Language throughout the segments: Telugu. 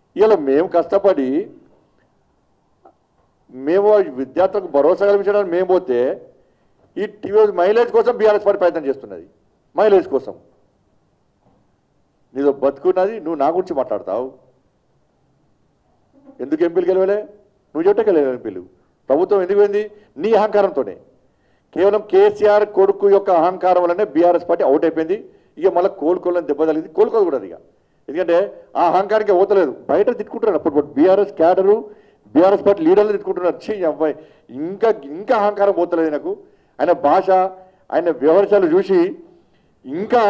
ఇలా మేము కష్టపడి మేము విద్యార్థులకు భరోసా కల్పించడానికి మేము పోతే ఈ టీవీ మైలేజ్ కోసం బీఆర్ఎస్ పార్టీ ప్రయత్నం చేస్తున్నది మైలేజ్ కోసం నీదో బతుకున్నది నువ్వు నా గురించి మాట్లాడతావు ఎందుకు ఎంపీలు గెలవలే నువ్వు చెట్టే గెలవలే ఎంపీలు ప్రభుత్వం ఎందుకు పోయింది నీ అహంకారంతోనే కేవలం కేసీఆర్ కొడుకు యొక్క అహంకారం వల్లనే బీఆర్ఎస్ పార్టీ అవుట్ అయిపోయింది ఇక మళ్ళీ కోలుకోవాలని దెబ్బ తగిలింది కోలుకోదు కూడా ఇక ఎందుకంటే ఆ అహంకారానికి ఓతలేదు బయట తిట్టుకుంటున్నారు అప్పుడు బీఆర్ఎస్ క్యాడరు బీఆర్ఎస్ పార్టీ లీడర్లు తిట్టుకుంటున్నారు చీ ఈ అబ్బాయి ఇంకా ఇంకా అహంకారం పోతలేదు నాకు ఆయన భాష ఆయన వ్యవహారాలు చూసి ఇంకా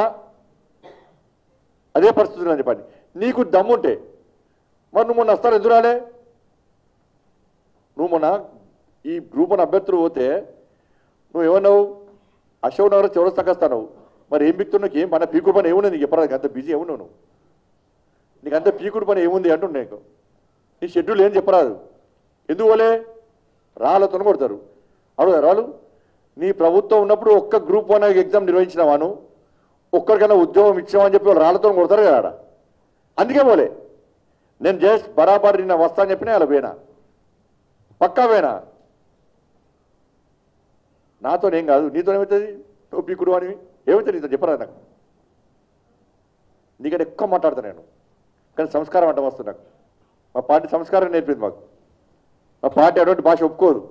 అదే పరిస్థితులు అని చెప్పండి నీకు దమ్ముంటే మరి నువ్వు మొన్న వస్తారు ఎందుకు రాలే నువ్వు మొన్న ఈ గ్రూప్ అని అభ్యర్థులు పోతే నువ్వు ఏమన్నావు అశోక్ నగర్ చౌరస్తాకొస్తావు మరి ఏం బిక్తున్నావు ఏం పని పీకుడు పని ఏముంది నీకు చెప్పరా అంత బిజీ ఏమున్నావు నువ్వు నీకు అంత పీకుడు పని ఏముంది అంటుండే నీకు నీ షెడ్యూల్ ఏం చెప్పరాదు ఎందుకు పోలే రాళ్ళతో కొడతారు అడుగు రాళ్ళు నీ ప్రభుత్వం ఉన్నప్పుడు ఒక్క గ్రూప్ వన్ ఎగ్జామ్ నిర్వహించినావాను ఒక్కరికైనా ఉద్యోగం ఇచ్చామని చెప్పి వాళ్ళు రాళ్ళతో కొడతారు కదా ఆడ. అందుకే పోలే నేను జస్ట్ బరాబర్ నిన్న వస్తా అని చెప్పినా అలా పోయినా పక్కా పోయినా నాతో ఏం కాదు నీతో ఏమవుతుంది నువ్వు పీకుడు అని ఏమవుతుంది నీతో చెప్పరా నాకు నీకంటే ఎక్కువ మాట్లాడతా నేను కానీ సంస్కారం అంటే వస్తుంది నాకు మా పార్టీ సంస్కారం నేర్పింది మాకు మా పార్టీ అటువంటి భాష ఒప్పుకోదు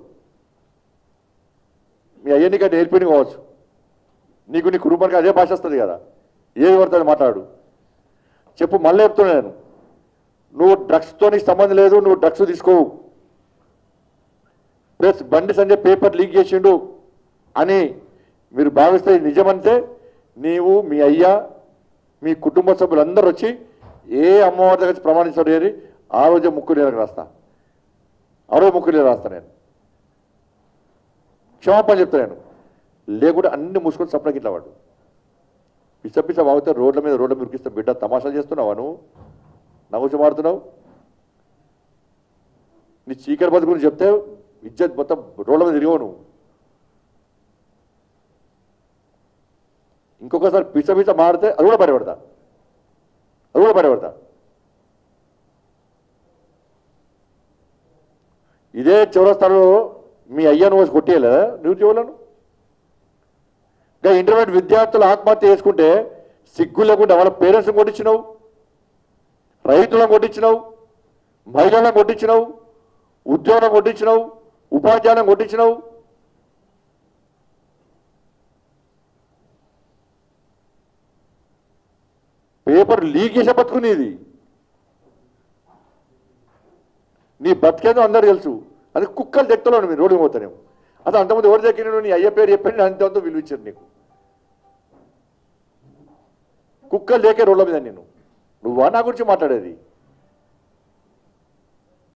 మీ అయ్యనికంటే నేర్పింది కావచ్చు నీకు నీ కుటుంబానికి అదే భాష వస్తుంది కదా ఏది పడుతుంది మాట్లాడు చెప్పు మళ్ళీ చెప్తున్నా నేను నువ్వు డ్రగ్స్తో నీకు సంబంధం లేదు నువ్వు డ్రగ్స్ తీసుకోవు ప్లస్ బండి సంజయ్ పేపర్ లీక్ చేసిండు అని మీరు భావిస్తే ఇది నిజమంటే నీవు మీ అయ్యా మీ కుటుంబ సభ్యులందరూ వచ్చి ఏ అమ్మవారి దగ్గర వచ్చి ప్రమాణించాడు అని ఆ రోజే ముక్కు నీళ్ళకి రాస్తా ఆ రోజు ముక్కు నీళ్ళు రాస్తా నేను క్షమాపణ చెప్తా నేను లేకుంటే అన్ని మూసుకొని సప్లకి ఇట్లా వాడు పిచ్చ పిచ్చ వాగితే రోడ్ల మీద రోడ్ల మీద ఉరికిస్తే బిడ్డ తమాషా చేస్తున్నావా నువ్వు నవ్వుచి మాడుతున్నావు నీ చీకటి బతుకు గురించి చెప్తే ఇజ్జత్ మొత్తం రోడ్ల మీద తిరిగావు నువ్వు ఇంకొకసారి పిచ్చ పిచ్చ మాడితే అది కూడా బయటపడతా అది కూడా బయటపడతా ఇదే చౌరస్తాలో మీ అయ్యను వచ్చి కొట్టేయలేదా నువ్వు చెవులను ఇంకా ఇంటర్మీడియట్ విద్యార్థులు ఆత్మహత్య చేసుకుంటే సిగ్గు లేకుండా వాళ్ళ పేరెంట్స్ని కొట్టించినావు రైతులను కొట్టించినావు మహిళలను కొట్టించినావు ఉద్యోగం కొట్టించినావు ఉపాధ్యాయులను కొట్టించినావు పేపర్ లీక్ చేసే బతుకునేది నీ బతికేదో అందరు తెలుసు అది కుక్కలు దెక్కలో మీరు రోడ్డు పోతానేమో అసలు అంతమంది ఎవరు దక్కిన నీ అయ్య పేరు చెప్పండి అంతంతో విలువ ఇచ్చారు నీకు కుక్కలు లేకే రోడ్ల మీద నేను నువ్వా నా గురించి మాట్లాడేది